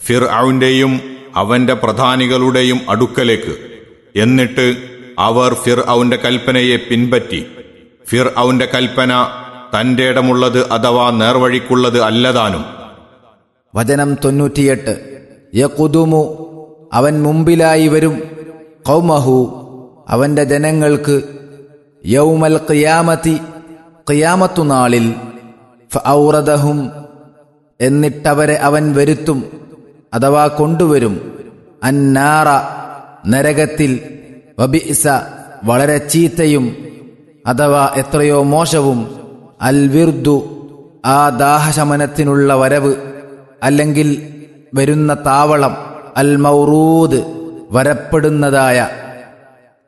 ഫിർ ഔന്റെയും അവന്റെ പ്രധാനികളുടെയും അടുക്കലേക്ക് എന്നിട്ട് അവർ ഫിർ ഔന്റെ കൽപ്പനയെ പിൻപറ്റി ഫിർ ഔന്റെ കൽപ്പന തന്റെ ഇടമുള്ളത് അഥവാ നേർവഴിക്കുള്ളത് അല്ലതാനും വചനം തൊണ്ണൂറ്റിയെട്ട് യകുതുമു അവൻ മുമ്പിലായി വരും കൗമഹു അവന്റെ ജനങ്ങൾക്ക് യൗമൽ ഖിയാമത്തി ഖിയാമത്തു നാളിൽ ഫൗറദഹും എന്നിട്ടവരെ അവൻ വരുത്തും അഥവാ കൊണ്ടുവരും അന്നാറ നരകത്തിൽ വബിഇസ വളരെ ചീത്തയും അഥവാ എത്രയോ മോശവും അൽ വിർദു ആ ദാഹശമനത്തിനുള്ള വരവ് അല്ലെങ്കിൽ വരുന്ന താവളം അൽ മൗറൂദ് വരപ്പെടുന്നതായ